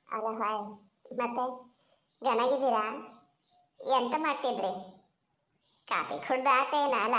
ಅಲ್ಲ ಹಾಯ್ ಮತ್ತೆ ಗನಾಗಿದ್ದೀರಾ ಎಂತ ಮಾಡ್ತಿದ್ರಿ ಕಾಫಿ ಕುಡ್ದಾತೇನ ಅಲ್ಲ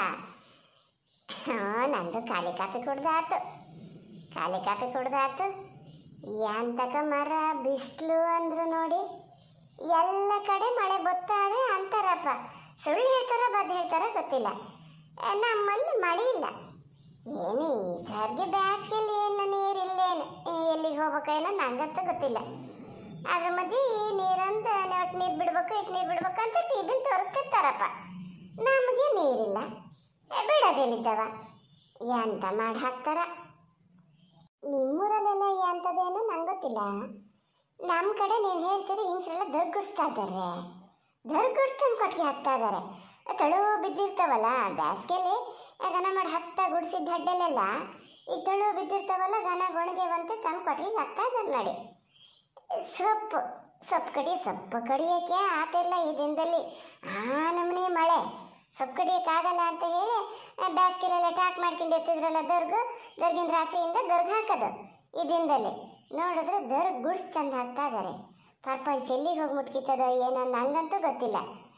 ಹಾಂ ನಂದು ಖಾಲಿ ಕಾಫಿ ಕುಡ್ದಾತು ಖಾಲಿ ಕಾಫಿ ಕುಡ್ದಾತು ಎಂತಕ ಮರ ಬಿಸಿಲು ಅಂದ್ರು ನೋಡಿ ಎಲ್ಲ ಕಡೆ ಮಳೆ ಬತ್ತಾವೆ ಅಂತಾರಪ್ಪ ಸುಳ್ಳು ಹೇಳ್ತಾರ ಬದ್ದು ಹೇಳ್ತಾರ ಗೊತ್ತಿಲ್ಲ ಆ, ನಮ್ಮಲ್ಲಿ ಮಳೆ ಇಲ್ಲ ಏನು ಈ ಜಾರ್ಗೆ ಬ್ಯಾಸ್ಗೆಲ್ಲಿ ಏನು ನೀರಿಲ್ಲೇನು ಎಲ್ಲಿಗೆ ಹೋಗ್ಬೇಕೇನೋ ನಂಗಂತೂ ಗೊತ್ತಿಲ್ಲ ಅದ್ರ ಮಧ್ಯೆ ಈ ನೀರಂತ ಒಟ್ಟು ನೀರು ಬಿಡ್ಬೇಕು ಇಟ್ಟು ನೀರು ಬಿಡ್ಬೇಕು ಅಂತ ಟಿ ವಿಲಿ ತೋರಿಸ್ತಿರ್ತಾರಪ್ಪ ನಮಗೆ ನೀರಿಲ್ಲ ಏ, ಬಿಡೋದಿಲ್ಲಿದ್ದವ ಎಂತ ಮಾಡಿ ಹಾಕ್ತಾರ ನಿಮ್ಮೂರಲ್ಲೆಲ್ಲ ಎಂಥದ್ದೇನೋ ನಂಗೆ ಗೊತ್ತಿಲ್ಲ ನಮ್ಮ ಕಡೆ ನೀವು ಹೇಳ್ತೀರಿ ಹಿಂಗ್ಸೆಲ್ಲ ದರ್ಗುಡಿಸ್ತಾ ಇದ್ದಾರೆ ದರ್ಗುಡಿಸ್ತಂದು ಕೊಟ್ಟಿಗೆ ಹಾಕ್ತಾ ಇದ್ದಾರೆ ತಳು ಬಿದ್ದಿರ್ತಾವಲ್ಲ ಬ್ಯಾಸ್ಗೆಲಿ ಗನ ಮಾಡಿ ಹತ್ತ ಗುಡಿಸಿದ ಹಡ್ಡಲೆಲ್ಲ ಈ ತಳು ಬಿದ್ದಿರ್ತಾವಲ್ಲ ಗನ ಗೊಣಗೆವಂತೆ ತಂದು ಕೊಟ್ಟಿಗೆ ಹಾಕ್ತಾ ಇದ್ದಾರೆ ನೋಡಿ ಸೊಪ್ಪು ಸೊಪ್ಪು ಕಡಿ ಸೊಪ್ಪು ಕಡಿಯೋಕ್ಕೆ ಆತಿಲ್ಲ ಈ ದಿನದಲ್ಲಿ ಆ ನಮೂನಿ ಮಳೆ ಸೊಪ್ಪು ಕಡಿಯೋಕ್ಕಾಗಲ್ಲ ಅಂತ ಹೇಳಿ ಬ್ಯಾಸ್ಗೆಲೆಲ್ಲ ಟಾಕ್ ಮಾಡ್ಕೊಂಡು ಇರ್ತಿದ್ರಲ್ಲ ದರ್ಗು ದರ್ಗಿನ ರಾಶಿಯಿಂದ ದರ್ಗ್ ಹಾಕೋದು ಈ ದಿನದಲ್ಲಿ ನೋಡಿದ್ರೆ ದರ್ಗ್ ಗುಡ್ಸ್ ಚಂದ ಹಾಕ್ತಾ ಇದ್ದಾರೆ ಪ್ರಪಂಚ ಎಲ್ಲಿಗೆ ಹೋಗಿ ಮುಟ್ಕಿತದೋ ಏನೋ ನಂಗಂತೂ ಗೊತ್ತಿಲ್ಲ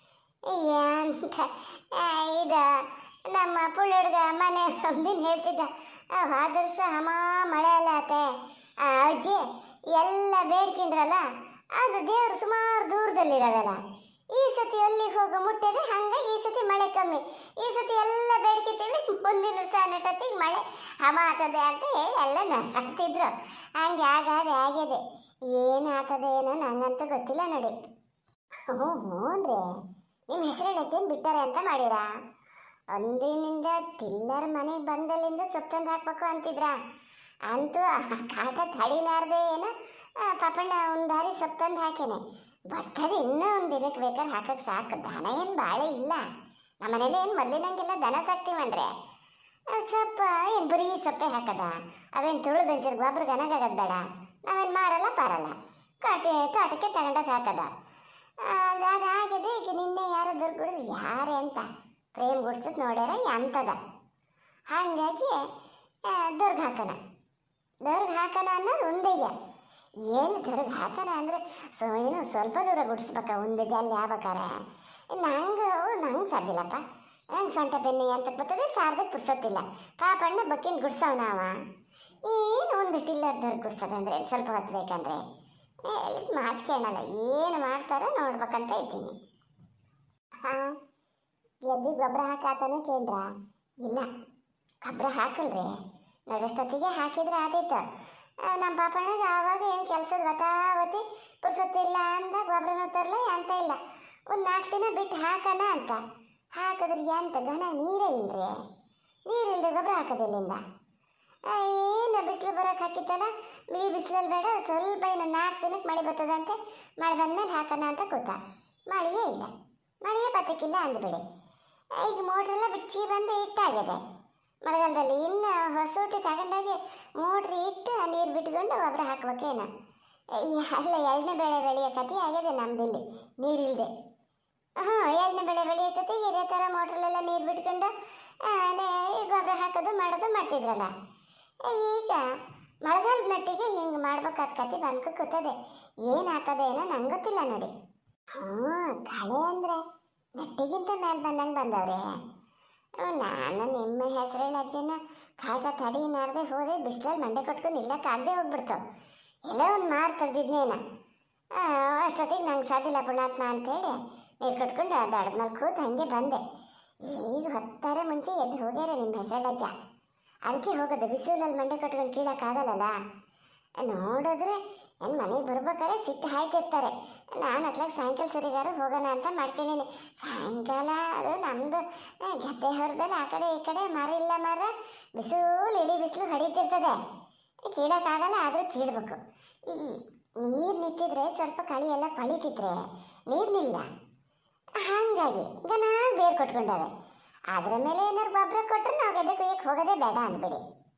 ಎಂತ ಆ, ಇದು ನಮ್ಮ ಪುಳ್ಳ ಹುಡುಗ ಮನೆ ಒಂದಿನ ಹೇಳ್ತಿದ್ದ ಆದರ್ಶ ಹಮ ಮಳೆ ಅಲ್ಲ ಆತೆ ಆ, ಅಜ್ಜಿ ಎಲ್ಲ ಬೇಡ್ಕೊಂಡ್ರಲ್ಲ ಅದು ದೇವರು ಸುಮಾರು ದೂರದಲ್ಲಿರೋದಲ್ಲ ಈ ಸತಿ ಎಲ್ಲಿಗೆ ಹೋಗೋ ಮುಟ್ಟಿದೆ ಹಂಗೆ ಈ ಸತಿ ಮಳೆ ಕಮ್ಮಿ ಈ ಸತಿ ಎಲ್ಲ ಬೇಡ್ಕಿತೀವಿ ಮುಂದಿನ ವರ್ಷ ನೆಟ್ಟತ್ತಿಗೆ ಮಳೆ ಹಮ ಆಗ್ತದೆ ಅಂತ ಹೇಳಿ ಎಲ್ಲ ನಡ್ತಿದ್ರು ಹಂಗೆ ಆಗಾದೆ ಆಗಿದೆ ಏನು ಆಗ್ತದೆ ಏನೋ ನಂಗಂತೂ ಗೊತ್ತಿಲ್ಲ ನೋಡಿ ಹ್ಞೂ ಹ್ಞೂ ನಿಮ್ಮ ಹೆಸರು ಎತ್ತೇನು ಬಿಟ್ಟಾರೆ ಅಂತ ಮಾಡಿರಾ ಒಂದಿನಿಂದ ಟಿಲ್ಲರ್ ಮನೆಗೆ ಬಂದಲ್ಲಿಂದ ಸೊಪ್ಪು ತಂದು ಹಾಕ್ಬೇಕು ಅಂತಿದ್ರ ಅಂತೂ ಆ ಕಾಟ ತಡಿನಾರ್ದೆ ಏನೋ ಆ, ಪಾಪಣ್ಣ ಒಂದು ದಾರಿ ಸೊಪ್ಪು ತಂದು ಹಾಕೇನೆ ಬರ್ತದೆ ಇನ್ನೂ ಒಂದು ದಿನಕ್ಕೆ ಬೇಕಾದ್ರೆ ಹಾಕಕ್ಕೆ ಸಾಕು ದನ ಏನು ಬಾಳೆ ಇಲ್ಲ ನಮ್ಮ ಮನೇಲಿ ಏನು ಮೊದಲಿನಂಗೆಲ್ಲ ದನ ಸಾಕ್ತೀವಂದ್ರೆ ಆ, ಸೊಪ್ಪ ಏನು ಬರೀ ಸೊಪ್ಪೆ ಹಾಕದ ಅವೇನು ತುಳಿದು ಒಂಚೂರು ಗೊಬ್ಬರ ಗನಗಾಗದು ಬೇಡ ನಾವೇನು ಮಾರಲ್ಲ ಪಾರಲ್ಲ ಕಾಟಿ ತೋಟಕ್ಕೆ ತಗೊಂಡೋಗಿ ಹಾಕದ ಅದು ಅದಾಗಿದೆ ಈಗ ನಿನ್ನೆ ಯಾರೋ ದುರ್ಗುಡಿಸ್ ಯಾರೇ ಅಂತ ಪ್ರೇಮ್ ಗುಡ್ಸದ್ ನೋಡ್ಯಾರ ಎಂತದ ಹಾಗಾಗಿ ಆ, ದರ್ಗ್ ಹಾಕನ ದರ್ಗ್ ಹಾಕನ ಅನ್ನೋದು ಒಂದಯ್ಯ ಏನು ದರ್ಗ್ ಹಾಕನ ಅಂದರೆ ಸೊ ಏನು ಸ್ವಲ್ಪ ದೂರ ಗುಡಿಸ್ಬೇಕ ಒಂದು ಜಲ್ಲಿ ಆಗ್ಬೇಕಾರೆ ನಂಗೆ ನಂಗೆ ಸರ್ದಿಲ್ಲಪ್ಪ ನಂಗೆ ಸೊಂಟ ಬೆನ್ನಿ ಅಂತ ಬರ್ತದೆ ಸಾರ್ದಕ್ಕೆ ಪುರ್ಸೊತ್ತಿಲ್ಲ ಪಾಪಣ್ಣ ಬಕ್ಕಿನ ಗುಡ್ಸವ್ ನಾವ ಏನು ಒಂದು ಟಿಲ್ಲರ್ ದರ್ಗ್ ಗುಡ್ಸೋದಂದ್ರೆ ಸ್ವಲ್ಪ ಹೊತ್ತು ಬೇಕಂದ್ರೆ ಹೇಳಿದ ಮಾತು ಕೇಳಲ್ಲ ಏನು ಮಾಡ್ತಾರೋ ನೋಡ್ಬೇಕಂತ ಇದ್ದೀನಿ ಹಾಂ ಎದ್ದು ಗೊಬ್ಬರ ಹಾಕಾತನ ಕೇಳ್ರ ಇಲ್ಲ ಗೊಬ್ಬರ ಹಾಕಲ್ರಿ ನಡಷ್ಟೊತ್ತಿಗೆ ಹಾಕಿದ್ರೆ ಆದೈತ ಆ, ನಮ್ಮ ಪಾಪಣ್ಣಗೆ ಆವಾಗ ಏನು ಕೆಲಸದ ಗತಾವತಿ ಪುರ್ಸೊತ್ತಿಲ್ಲ ಅಂದ ಗೊಬ್ಬರನೂ ತರಲ ಅಂತ ಇಲ್ಲ ಒಂದು ನಾಲ್ಕು ದಿನ ಬಿಟ್ಟು ಹಾಕನ ಅಂತ ಹಾಕಿದ್ರೆ ಎಂತ ಘನ ನೀರೇ ಇಲ್ರಿ ನೀರಿಲ್ಲದೆ ಗೊಬ್ಬರ ಹಾಕೋದಿಲ್ಲಿಂದ ಆ, ಏನು ಬಿಸಿಲು ಬರೋಕೆ ಹಾಕಿತ್ತಲ್ಲ ಈ ಬಿಸಿಲಲ್ಲಿ ಬೇಡ ಸ್ವಲ್ಪ ಇನ್ನು ನಾಲ್ಕು ದಿನಕ್ಕೆ ಮಳೆ ಬರ್ತದಂತೆ ಮಳೆ ಬಂದಮೇಲೆ ಹಾಕೋಣ ಅಂತ ಕೂತ ಮಳೆಯೇ ಇಲ್ಲ ಮಳೆಯೇ ಬತ್ತಕ್ಕಿಲ್ಲ ಅಂದ್ಬಿಡಿ ಈಗ ಮೋಟ್ರೆಲ್ಲ ಬಿಚ್ಚಿ ಬಂದು ಇಟ್ಟಾಗಿದೆ ಮಳೆಗಾಲದಲ್ಲಿ ಇನ್ನು ಹೊಸೂಟಿ ತಗೊಂಡಾಗಿ ಮೋಟ್ರ್ ಇಟ್ಟು ನೀರು ಬಿಟ್ಕೊಂಡು ಗೊಬ್ಬರ ಹಾಕ್ಬೇಕೇನು ಈ ಅಲ್ಲ ಎಳ್ಳೆ ಬೆಳೆ ಬೆಳೆಯೋ ಕಥೆ ಆಗಿದೆ ನಮ್ದಿಲ್ಲಿ ನೀರಿಲ್ಲದೆ ಹಾಂ ಎಳ್ಳೆ ಬೆಳೆ ಬೆಳೆಯೋಷ್ಟೊತ್ತಿಗೆ ಇದೇ ಥರ ಮೋಟ್ರಲ್ಲೆಲ್ಲ ನೀರು ಬಿಟ್ಕೊಂಡು ಆ, ನೇ- ಗೊಬ್ಬರ ಹಾಕೋದು ಮಾಡೋದು ಮಾಡ್ತಿದ್ರಲ್ಲ ಈಗ ಮಳೆಗಾಲದ ಮಟ್ಟಿಗೆ ಹಿಂಗೆ ಮಾಡ್ಬೇಕಾದ ಕತೆ ಬಂದ್ಕೊ ಕೂತದೆ ಏನು ಆಗ್ತದೆ ಏನೋ ನಂಗೆ ಗೊತ್ತಿಲ್ಲ ನೋಡಿ ಹಾಂ ಕಳೆ ಅಂದರೆ ನೆಟ್ಟಿಗಿಂತ ಮೇಲೆ ಬಂದಂಗೆ ಬಂದವ್ರೆ ಹ್ಮ್, ನಾನು ನಿಮ್ಮ ಹೆಸರೇನು ಅಜ್ಜಿನ ಕಾಟ ತಡಿ ನಾರ್ದೆ ಹೋದೆ ಬಿಸಿಲಲ್ಲಿ ಮಂಡೆ ಕೊಟ್ಕೊಂಡು ನಿಲ್ಲಕ್ಕಾಗದೆ ಹೋಗ್ಬಿಡ್ತು ಎಲ್ಲೋ ಒಂದು ಮಾರು ತೆಗ್ದಿದ್ನೇನ ಅಷ್ಟೊತ್ತಿಗೆ ನಂಗೆ ಸಾಧಿಲ್ಲ ಪುಣಾತ್ಮ ಅಂತೇಳಿ ನೀರು ಕಟ್ಕೊಂಡು ದಡದ ಮೇಲೆ ಕೂತು ಹಾಗೆ ಬಂದೆ ಈಗ ಹೊತ್ತಾರೆ ಮುಂಚೆ ಎದ್ದು ಹೋಗ್ಯಾರ ನಿಮ್ಮ ಹೆಸರಜ್ಜ ಅದಕ್ಕೆ ಹೋಗೋದು ಬಿಸಿಲಲ್ಲಿ ಮಂಡೆ ಕಟ್ಕೊಂಡು ಕೀಳಕ್ಕಾಗಲ್ಲಲ್ಲ ನೋಡಿದ್ರೆ ನನ್ನ ಮನೆಗೆ ಬರ್ಬೇಕಾದ್ರೆ ಸಿಟ್ಟು ಹಾಯ್ತಿರ್ತಾರೆ ನಾನು ಅತ್ಲಾಗ ಸಾಯಂಕಾಲ ಸರಿಗಾರ ಹೋಗೋಣ ಅಂತ ಮಾಡ್ಕೊಂಡಿನಿ ಸಾಯಂಕಾಲ ಅದು ನಮ್ಮದು ಗದ್ದೆ ಹೊರದಲ್ಲಿ ಆ ಕಡೆ ಈ ಕಡೆ ಮರ ಇಲ್ಲ ಮರ ಬಿಸಿಲು ಇಳಿ ಬಿಸಿಲು ಹೊಡಿತಿರ್ತದೆ ಕೀಳಕ್ಕಾಗಲ್ಲ ಆದರೂ ಕೀಳ್ಬೇಕು ಈ ನೀರು ನಿಂತಿದ್ರೆ ಸ್ವಲ್ಪ ಕಳಿ ಎಲ್ಲ ಪಳಿತಿದ್ರೆ ನೀರು ನಿಲ್ಲ ಹಾಗಾಗಿ ಗನ ಬೇರು ಕೊಟ್ಕೊಂಡವೆ ಅದ್ರ ಮೇಲೆ ಏನಾರು ಗೊಬ್ಬರ ಕೊಟ್ಟರೆ ನಾವು ಗದ್ದೆ ಕುಯ್ಯಕ್ಕೆ ಹೋಗೋದೇ ಬೇಡ ಅಂದ್ಬಿಡಿ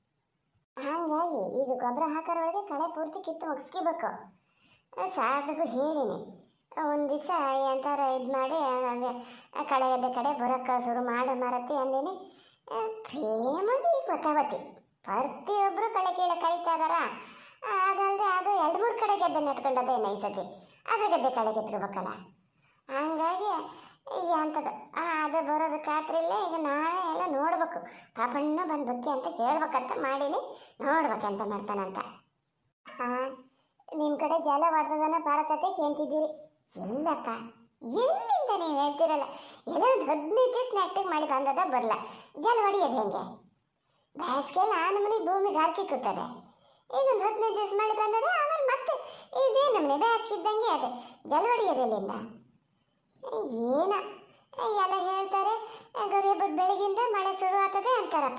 ಹಾಗಾಗಿ ಈಗ ಗೊಬ್ಬರ ಹಾಕೋರೊಳಗೆ ಕಳೆ ಪೂರ್ತಿ ಕಿತ್ತು ಒಗ್ಸ್ಕಿಬೇಕು ಸಾರ್ದಕ್ಕೂ ಹೇಳಿನಿ ಒಂದು ದಿವಸ ಎಂತಾರ ಇದು ಮಾಡಿ ಹಾಗೆ ಕಳೆ ಗದ್ದೆ ಕಡೆ ಬರೋಕ್ಕೆ ಶುರು ಮಾಡು ಮಾರತಿ ಅಂದಿನಿ ಆ, ಪ್ರೇಮಾಗಿ ಗೊತ್ತಾವತಿ ಪ್ರತಿಯೊಬ್ಬರು ಕಳೆ ಕೀಳ ಕಳೀತಾ ಇದಾರ ಅದಲ್ಲದೆ ಅದು ಎರಡು ಮೂರು ಕಡೆ ಗದ್ದೆ ನಟ್ಕೊಂಡದೇ ನೈಸತಿ ಅದ್ರ ಗದ್ದೆ ಕಳೆ ಕಿತ್ಕೋಬೇಕಲ್ಲ ಹಂಗಾಗಿ ಈ ಅಂಥದ್ದು ಆ ಅದು ಬರೋದು ಖಾತ್ರಿಲ್ಲೇ ಈಗ ನಾವೇ ಎಲ್ಲ ನೋಡ್ಬೇಕು ಪಾಪಣ್ಣ ಬಂದು ಬಕ್ಕಿ ಅಂತ ಹೇಳ್ಬೇಕಂತ ಮಾಡೀನಿ ನೋಡ್ಬೇಕಂತ ಮಾಡ್ತಾನಂತ ಹಾಂ ನಿಮ್ಮ ಕಡೆ ಜಲ ಹೊಡೆದದನ್ನ ಪಾರಕತೆ ಕೇಳ್ತಿದ್ದೀರಿ ಇಲ್ಲಪ್ಪ ಎಲ್ಲಿಂದ ನೀವು ಹೇಳ್ತಿರಲ್ಲ ಎಲ್ಲ ಒಂದು ಹದಿನೈದು ದಿವಸ ನೆಟ್ಟಿಗೆ ಮಾಡಿ ಬಂದದ ಬರಲ್ಲ ಜಲ ಹೊಡಿಯೋದು ಹೆಂಗೆ ಬೇಸಿಗೆಲ್ಲ ಆ ನಮೂನಿ ಭೂಮಿಗೆ ಹಾಕಿ ಕೂತದೆ ಈಗ ಒಂದು ಹದಿನೈದು ದಿವಸ ಮಳೆ ಬಂದದ ಆಮೇಲೆ ಮತ್ತೆ ಇದೇ ನಮೂನೆ ಬೇಸಿಗೆ ಇದ್ದಂಗೆ ಅದೇ ಜಲ ಹೊಡಿಯೋದು ಎಲ್ಲಿಂದ ಏನ ಎಲ್ಲ ಹೇಳ್ತಾರೆ ಗೌರಿ ಹಬ್ಬದ ಬೆಳಗಿಂದ ಮಳೆ ಶುರು ಆಗ್ತದೆ ಅಂತಾರಪ್ಪ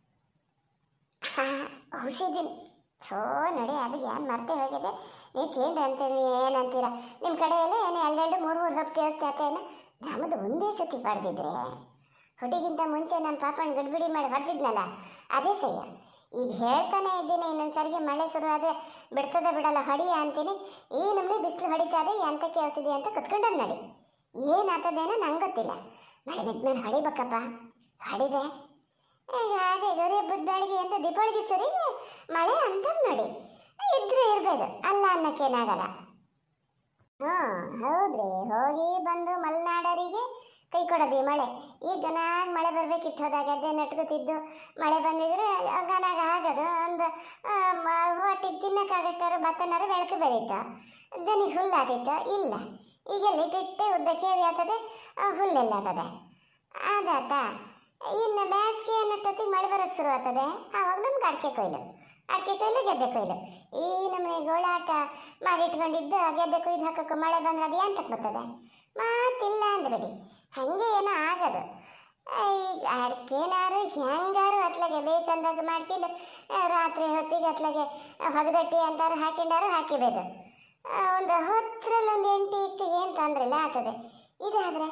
ಹಾಂ ಔಷಧಿನಿ ಸೋ ನೋಡಿ ಅದು ಏನು ಮರ್ತೆ ಹೋಗಿದೆ ನೀವು ಕೇಳ್ರಿ ಅಂತೀರಿ ಏನಂತೀರ ನಿಮ್ಮ ಕಡೆ ಎಲ್ಲ ಏನು ಎರಡೆರಡು ಮೂರು ಮೂರು ಹತ್ತು ದೇವಸ್ಥಾನ ಏನು ನಮ್ಮದು ಒಂದೇ ಸತಿ ಪಡೆದಿದ್ರೆ ಹುಡುಗಿಂತ ಮುಂಚೆ ನನ್ನ ಪಾಪನ ಗಡ್ಬಿಡಿ ಮಾಡಿ ಹೊಡೆದಿದ್ನಲ್ಲ ಅದೇ ಸಹ್ಯ ಈಗ ಹೇಳ್ತಾನೆ ಇದ್ದೀನಿ ಇನ್ನೊಂದು ಸರಿಗೆ ಮಳೆ ಶುರು ಆದರೆ ಬಿಡ್ತದೆ ಬಿಡಲ್ಲ ಹೊಡಿಯ ಅಂತೀನಿ ಈ ನಮ್ಮನೆ ಬಿಸಿಲು ಹೊಡಿತದೆ ಎಂತಕ್ಕೆ ಔಷಧಿ ಅಂತ ಕುತ್ಕೊಂಡದ್ ನೋಡಿ ಏನಾಗ್ತದೇನೋ ನಂಗೆ ಗೊತ್ತಿಲ್ಲ ಮಳೆ ಬಿದ್ಮೇಲೆ ಹೊಡಿಬೇಕಪ್ಪ ಹೊಡಿದೆ ಈಗ ಅದೇ ಗೌರಿ ಹಬ್ಬದ ಬೆಳಗ್ಗೆ ಅಂತ ದೀಪಾವಳಿಗೆ ಸರಿಗೆ ಮಳೆ ಅಂತಾರೆ ನೋಡಿ ಇದ್ರೆ ಇರ್ಬೋದು ಅಲ್ಲ ಅನ್ನಕ್ಕೇನಾಗಲ್ಲ ಹ್ಞೂ ಹೌದ್ರಿ ಹೋಗಿ ಬಂದು ಮಲೆನಾಡರಿಗೆ ಕೈ ಕೊಡೋದು ಮಳೆ ಈಗ ಗನಾಗ ಮಳೆ ಬರಬೇಕಿತ್ತು ಹೋದಾಗ ಗದ್ದೆ ನಟ್ಕೋತಿದ್ದು ಮಳೆ ಬಂದಿದ್ರೆ ಗನಾಗ ಆಗೋದು ಒಂದು ಹೊಟ್ಟಿಗೆ ತಿನ್ನಕ್ಕಾಗಷ್ಟಾರು ಭತ್ತನಾರು ಬೆಳಕು ಬೆಳೀತು ದನಿಗೆ ಹುಲ್ಲಾತಿತ್ತು ಇಲ್ಲ ಈಗ ಲಿಟಿಟ್ಟೆ ಉದ್ದ ಕೇವಿ ಆಗ್ತದೆ ಹುಲ್ಲೆಲ್ಲ ಆಗ್ತದೆ ಅದಾತ ಇನ್ನು ಬೇಸಿಗೆ ಅನ್ನಷ್ಟೊತ್ತಿಗೆ ಮಳೆ ಬರೋಕ್ಕೆ ಶುರು ಆಗ್ತದೆ ಆವಾಗ ನಮ್ಗೆ ಅಡಿಕೆ ಕೊಯ್ಲು ಅಡಿಕೆ ಕೊಯ್ಲು ಗೆದ್ದೆ ಕೊಯ್ಲು ಈ ನಮಗೆ ಗೋಳಾಟ ಮಾಡಿಟ್ಕೊಂಡಿದ್ದು ಗೆದ್ದೆ ಕೊಯ್ದು ಹಾಕೋಕೆ ಮಳೆ ಬಂದ್ರೆ ಅದು ಎಂತಕ್ಕೆ ಬರ್ತದೆ ಮಾತಿಲ್ಲ ಅಂದ್ಬಿಡಿ ಹಾಗೆ ಏನೋ ಆಗೋದು ಈಗ ಅಡಿಕೆನಾರು ಹೆಂಗಾರು ಅತ್ಲಾಗೆ ಬೇಕಂದಾಗ ಮಾಡ್ಕೊಂಡು ಆ, ರಾತ್ರಿ ಹೊತ್ತಿಗೆ ಅತ್ಲಾಗೆ ಹೊಗದಟ್ಟಿ ಅಂತಾರು ಹಾಕೊಂಡಾರು ಹಾಕಿಬೇಕು ಒಂದು ಹತ್ತರಲ್ಲಿ ಒಂದು ಎಂಟು ಇತ್ತು ಏನು ತೊಂದರೆ ಇಲ್ಲ ಆಗ್ತದೆ ಇದಾದ್ರೆ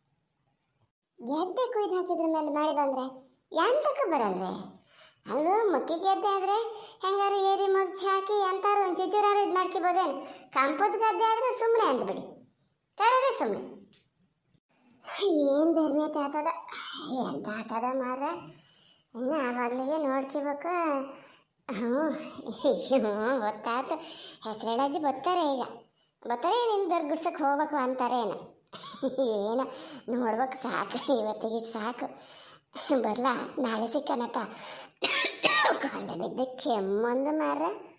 ಗೆದ್ದೆ ಕುಯ್ದು ಹಾಕಿದ್ರ ಮೇಲೆ ಮಳೆ ಬಂದ್ರೆ ಎಂತಕ್ಕೆ ಬರಲ್ರಿ ಅದು ಮಕ್ಕಿ ಗೆದ್ದೆ ಆದ್ರೆ ಹೆಂಗಾರು ಏರಿ ಮುಗ್ಚಿ ಹಾಕಿ ಎಂತಾರು ಒಂದು ಚಿಚುರಾರು ಇದು ಮಾಡ್ಕೊಬೋದೇನು ಕಂಪದ ಗದ್ದೆ ಆದ್ರೆ ಸುಮ್ಮನೆ ಅಂದ್ಬಿಡಿ ತರದೆ ಸುಮ್ಮನೆ ಏನು ಬೆರ್ನೇತ ಆತದ ಎಂತ ಆತದ ಮಾರ ಇನ್ನು ಆವಾಗಲಿಗೆ ನೋಡ್ಕೋಬೇಕು ಹ್ಞೂ ಹ್ಞೂ ಗೊತ್ತಾಯ್ತು ಹೆಸರೇಳಾಜಿ ಬರ್ತಾರೆ ಈಗ ಬರ್ತಾರೆ ನಿನ್ನ ದರ್ಗುಡ್ಸಕ್ಕೆ ಹೋಗ್ಬೇಕು ಅಂತಾರೇನು ಏನೋ ನೋಡ್ಬೇಕು ಸಾಕು ಇವತ್ತಿಗೆ ಸಾಕು ಬರಲಾ ನಾಳೆ ಸಿಕ್ಕನತ್ತ ಕಾಲ ಬಿದ್ದ ಕೆಮ್ಮೊಂದು ಮಾರ